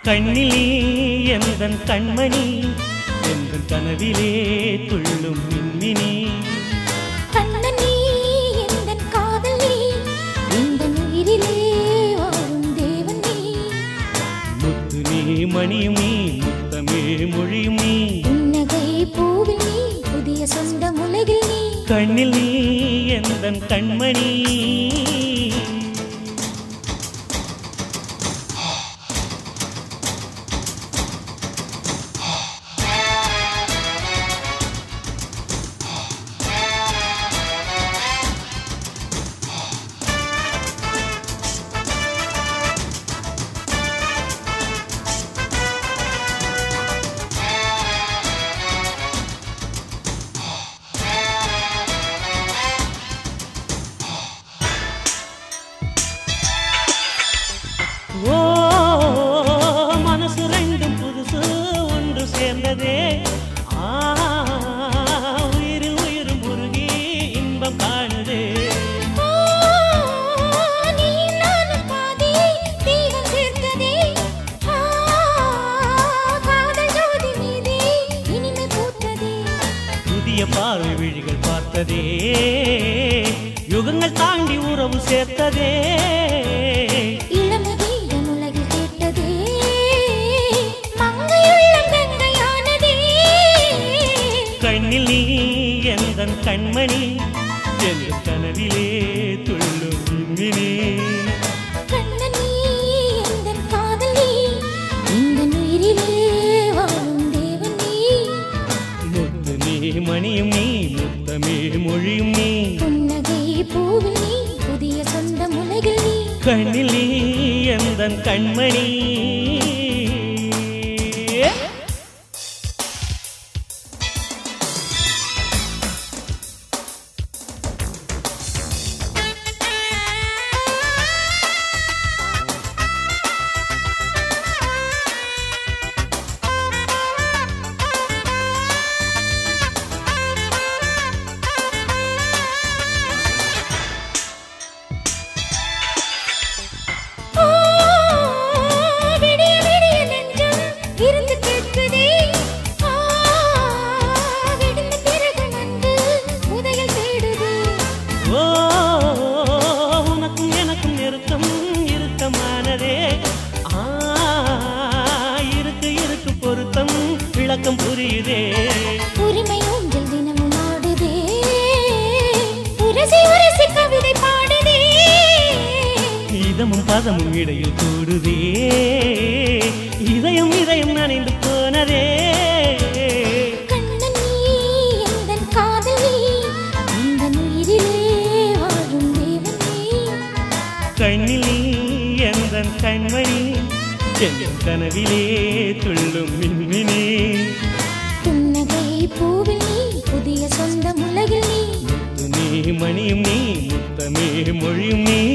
கண்ணிலே எந்தன் கண்மணி எந்தன் கனவிலே துள்ளும் மின்மினி கண்ணனே எந்தன் காதலே எந்தன் உயிரிலே வாழும் தேவன் நீ முத்து நீ மணியும் நீ முத்தமே மொழியும் நீ புன்னகை பூவில் நீ புதிய சொந்தம் உலகில் நீ கண்ணில் நீ எந்தன் கண்மணி ஓ மனசு ரெண்டும் புதுசு ஒன்று சேர்ந்ததே ஆ உயிரில் உயிரும் உருகி இன்பம் காணுதே ஆ, நீ நானும் பாதி தெய்வம் சேர்த்ததே ஆ, காதல் ஜோதி மீதே இனிமை பூத்ததே புதிய பார்வை விழிகள் பார்த்ததே யுகங்கள் தாண்டி உறவு சேர்த்ததே இளமை கீதம் உலகில் கேட்டதே மங்கையுள்ளம் கங்கையானதே கண்ணில் நீ எந்தன் கண்மணி என் கனவிலே துள்ளும் மின்மினி கண்ணன் நீ எந்தன் காதலி எந்தன் உயிரிலே வாழும் தேவன் நீ முத்து நீ மணியும் நீ முத்தமே மொழியும் நீ புன்னகை பூவில் நீ புதிய சொந்தம் உலகில் நீ கண்ணில் நீ எந்தன் கண்மணி ஆ, விடிய விடிய நெஞ்சம் இருந்து கேட்குதே ஆ, விடிந்த பிறகு நன்கு உதயம் தேடுதே ஓ உனக்கும் எனக்கும் நெருக்கம் இறுக்கமானதே ஆ இருக்கு இருக்கு பொருத்தம் விளக்கம் புரியுதே உரிமை ஊஞ்சல் தினமும் ஆடுதே உரசி உரசி கவிதை பாடுதே இதமும் பதமும் இடையில் கூடுதே இதயம் இதயம் நனைந்து போனதே கண்ணன் நீ எந்தன் காதலி எந்தன் உயிரிலே வாழும் தேவன் நீ கண்ணில் நீ எந்தன் கண்மணி என் கனவிலே துள்ளும் மின்மினி புன்னகை பூவில் நீ புதிய சொந்தம் உலகில் நீ முத்து நீ மணியும் நீ முத்தமே மொழியும் நீ